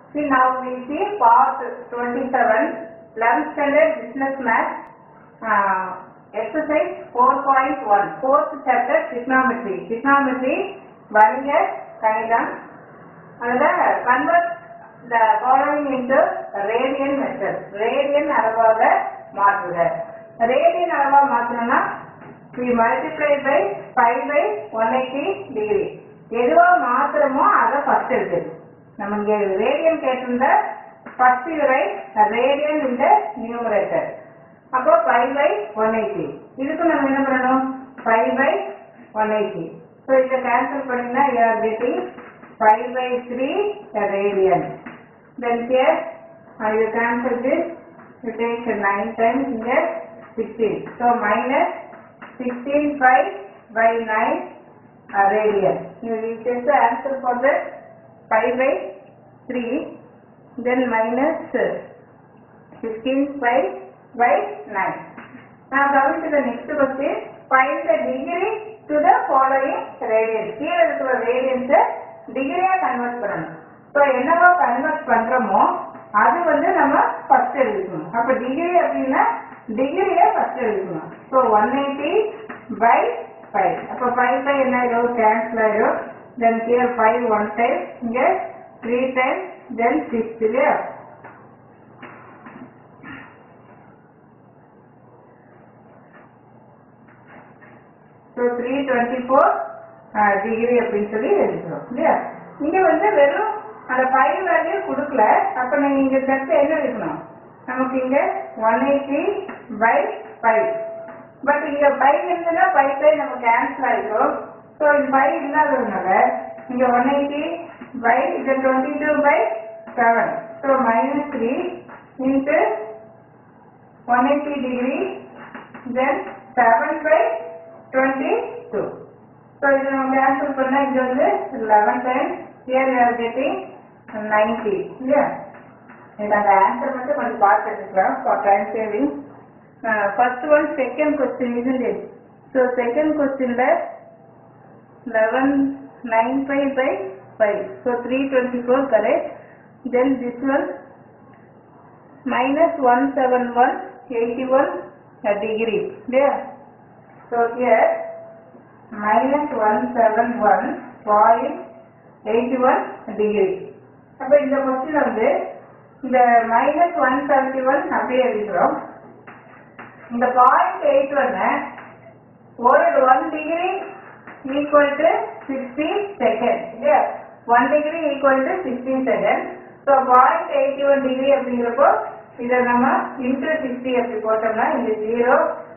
See now we see part 27, 11th standard business math, uh, exercise 4.1, fourth chapter trigonometry. Trigonometry, வணிக கணிதம். அதில் convert the following into radian method. radian அளவாக மாற்றுக. radian அளவா மாற்றணும்னா we multiply by 5 by 180 degree. எதுவா மாத்திரமோ அதை first எடுத்து நம்ம இங்க ரேடியன் கேட்டிருந்தா ஃபர்ஸ்ட் இதுரை ரேடியன் இந்த நியூமரேட்டர் அப்போ ஃபைவ் பை ஒன் எயிட்டி இதுக்கு நம்ம என்ன பண்ணணும் five pi one eighty so இதை கேன்சல் பண்ணினா you are getting five pi three radian then here you cancel this you take nine times இங்கே sixteen so minus sixteen five pi nine radian. You will take the answer for the 5 by 3, then minus uh, 15 5 by 9. Now coming to the next question, find the degree to the following radians. கீழே இருக்கிற radians டிகிரியா convert பண்ணணும் so என்னவோ convert பண்றோமோ அது வந்து நம்ம first எழுதிக்கணும் அப்ப டிகிரி அப்படின்னா டிகிரியை ஃபர்ஸ்ட் எழுதிக்கணும் so one eighty pi five அப்போ ஃபைவ் பை என்ன ஆயிடும் கேன்சல் ஆயிடும் then here five one time இங்கே த்ரீ டைம் தென் சிக்ஸ் இல்லையா so three twenty four degree அப்படின்னு சொல்லி எழுதிக்கிறோம் இல்லையா இங்க வந்து வெறும் அந்த ஃபைவ் வேல்யூ கொடுக்கல அப்ப நீங்க இங்க ஜஸ்ட் என்ன எழுதணும் நமக்கு இங்க one eighty pi five but இங்க ஃபைவ் இருந்ததுன்னா ஃபைவ் பை நம்ம கேன்சல் ஆயிடும் ஸோ இந்த ஃபைவ் இல்லாததுனால இங்க ஒன் எயிட்டி பை இது twenty two pi seven so minus three into one eighty degree then seven pi twenty two so இது நம்ம கேன்சல் பண்ணால் இது வந்து eleven time here you are getting ninety இல்லையா இது அந்த ஆன்சர் மட்டும் கொஞ்சம் பார்த்து எடுத்துக்கலாம் for time saving first one second question இதுல ஸோ செகண்ட் கொஸ்டினில் eleven nine five by five so three twenty four correct then this one minus 171 81 a degree there so here minus 171 point 81 degree அப்ப இந்த question வந்து இந்த minus one seventy one அப்படியே எழுதிக்கிறோம் இந்த point eight ஒன்னு ஒரு one degree equal to sixty second இல்லையா one degree equal to sixteen second so point eighty one degree அப்படிங்கிறப்போ இதை நம்ம இன்டூ சிக்ஸ்டி அப்படி போட்டோம்னா இங்க ஜீரோ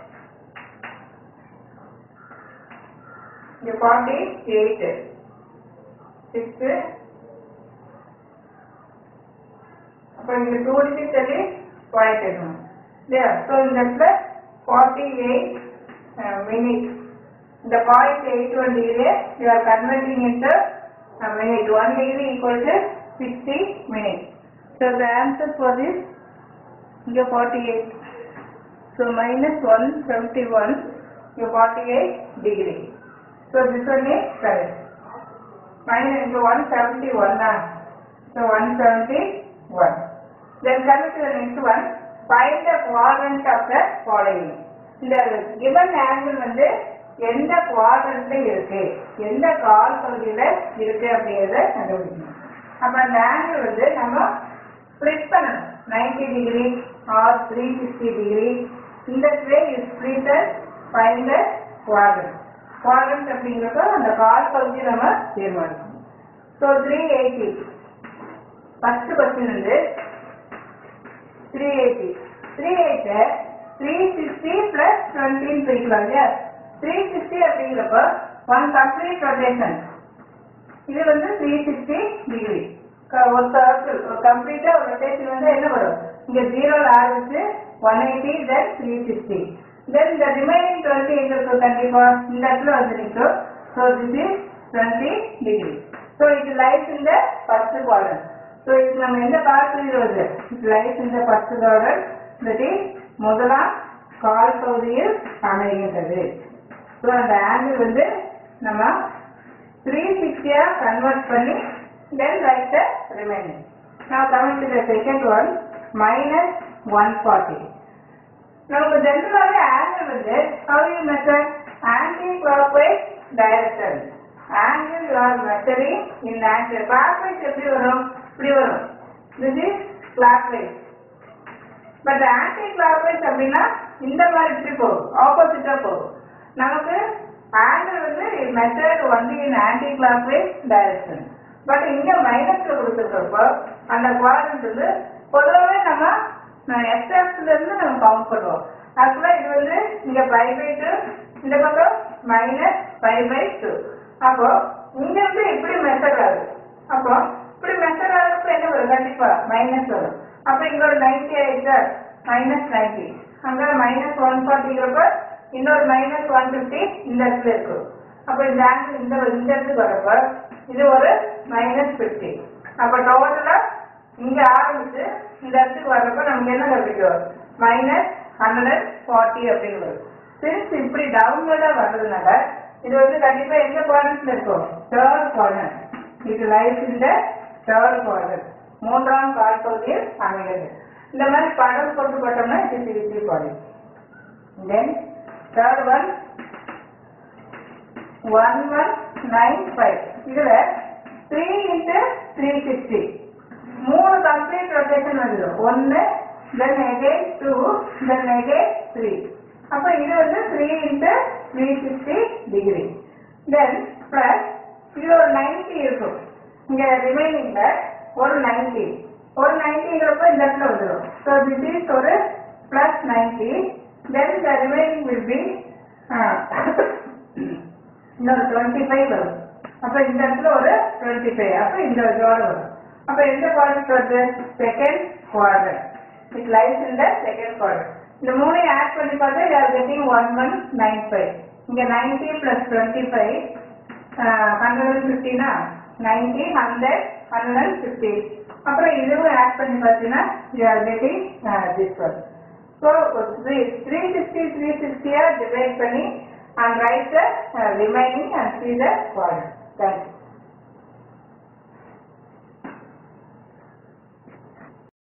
இங்க ஃபார்ட்டி எயிட் சிக்ஸ் அப்போ இங்க டூ டிஜிட் சொல்லி பாயிண்ட் எடுக்கணும் இல்லையா ஸோ இந்த இடத்துல ஃபார்ட்டி எயிட் மினிட் இந்த point eight one degree you are converting into minute. 1 degree equal to 60 minutes. So the answer for this is 48. So minus 171 is 48 degree. So this one is correct. Minus into 171 now. So 171. Then coming to the next one, find the quadrant of the following. இந்த given angle வந்து எந்த குவாட்ரண்ட்ல இருக்கு எந்த கால் பகுதியில இருக்கு அப்படிங்கறத கண்டுபிடிக்கணும் அப்ப அந்த ஆங்கிள் வந்து நம்ம ஸ்ப்ளிட் பண்ணணும் ninety degree or three sixty degree இந்த way is splitter find the quadrant quadrant அப்படிங்கிறப்ப அந்த கால் பகுதியை நம்ம தீர்மானிக்கணும் so three eighty first question வந்து three eighty three eighty three sixty plus டுவெண்ட்டின்னு பிரிக்கலாம் இல்லையா த்ரீ சிக்ஸ்டி அப்படிங்கிறப்ப ஒன் கம்ப்ளீட் ரொட்டேஷன் இது வந்து த்ரீ சிக்ஸ்டி டிகிரி ஒரு சர்க்கிள் ஒரு கம்ப்ளீட்டா ஒரு ரொட்டேஷன் வந்து என்ன வரும் இங்க ஜீரோல ஆரம்பிச்சு one eighty then three sixty then இந்த ரிமைனிங் டுவெண்ட்டி எங்க இருக்கும் கண்டிப்பா இந்த இடத்துல வந்து நிற்கும் so this is twenty degree so இது லைஃப் இந்த ஃபர்ஸ்ட் குவாட்ரன் ஸோ இது நம்ம எந்த காலத்தில் வருது இது லைஃப் இந்த ஃபர்ஸ்ட் குவாட்ரன் தட் இஸ் முதலாம் கால் பகுதியில் அமைகின்றது ஸோ அந்த ஆங்கிள் வந்து நம்ம த்ரீ சிக்ஸ்டியா கன்வெர்ட் பண்ணி then right the remaining Now coming to the second one, minus 140. நமக்கு ஜென்ரலாகவே ஆங்கிள் வந்து how you measure anti clockwise direction angle you are measuring in angle clockwise எப்படி வரும் இப்படி வரும் this is clockwise but anti clockwise அப்படின்னா இந்த மாதிரி இப்படி போகும் ஆப்போசிட்டா போகும் நமக்கு ஆங்கிள் வந்து method only in anti clockwise direction but இங்க மைனஸ்ல கொடுத்துருக்கப்போ அந்த குவாட்ரண்ட் வந்து பொதுவாகவே நம்ம எக்ஸாக்ட்ல இருந்து நம்ம கவுண்ட் பண்ணுவோம் ஆக்சுவலா இது வந்து இங்க ஃபைவ் பை டூ இந்த பக்கம் மைனஸ் ஃபைவ் பை டூ அப்போ இங்க இருந்து இப்படி மெத்தட் ஆகுது அப்போ இப்படி மெத்தட் ஆகுறப்ப என்ன வரும் கண்டிப்பா மைனஸ் வரும் அப்ப இங்க ஒரு நைன்டி ஆயிடுச்சா மைனஸ் நைன்டி அங்க மைனஸ் ஒன் ஃபார்ட்டிங்கிறப்ப இன்னொரு மைனஸ் ஒன் ஃபிஃப்டி இந்த இடத்துல இருக்கும் அப்ப இந்த ஆங்கிள் இந்த இந்த இடத்துக்கு வரப்ப இது ஒரு மைனஸ் ஃபிஃப்டி அப்ப டோட்டலா இங்க ஆரம்பிச்சு இந்த இடத்துக்கு வர்றப்ப நமக்கு என்ன கிடைக்கும் மைனஸ் ஹண்ட்ரட் ஃபார்ட்டி அப்படின்னு வரும் சின்ஸ் இப்படி டவுன்லோடா வர்றதுனால இது வந்து கண்டிப்பா எந்த குவாட்ரண்ட்ல இருக்கும் தேர்ட் குவாட்ரண்ட் இது லைஃப் இந்த தேர்ட் குவாட்ரண்ட் மூன்றாம் கால் பகுதியில் அமைகிறது இந்த மாதிரி படம் போட்டு போட்டோம்னா இது ஈஸி பாடி then third one one one nine five இதுல த்ரீ இன்ட்டு த்ரீ சிக்ஸ்டி மூணு கம்ப்ளீட் ரொட்டேஷன் வந்துடும் ஒன்னு then again two then again three அப்ப இது வந்து three into three sixty degree then plus இது ஒரு நைன்டி இருக்கும் இங்க ரிமைனிங்ல ஒரு நைன்டி ஒரு நைன்டிங்கிறப்ப இந்த இடத்துல வந்துடும் ஸோ திஸ் இஸ் ஒரு plus ninety then the remaining will be இன்னொரு டுவெண்ட்டி ஃபைவ் வரும் அப்ப இந்த இடத்துல ஒரு டுவெண்ட்டி ஃபைவ் அப்ப இந்த ஜோடு வரும் அப்ப எந்த குவாட்ரண்ட் வருது செகண்ட் குவாட்ரண்ட் இட் லைஸ் இந்த செகண்ட் குவாட்ரண்ட் இந்த மூணையும் ஆட் பண்ணி பார்த்தா you are getting one one nine five இங்க ninety plus twenty five hundred and ஃபிஃப்டினா ninety hundred hundred and fifty அப்புறம் இதுவும் ஆட் பண்ணி பார்த்தீங்கன்னா you are getting this one so three three sixty three சிக்ஸ்டியாக டிவைட் பண்ணி and write the uh, remaining and see the quadrant. Thank you.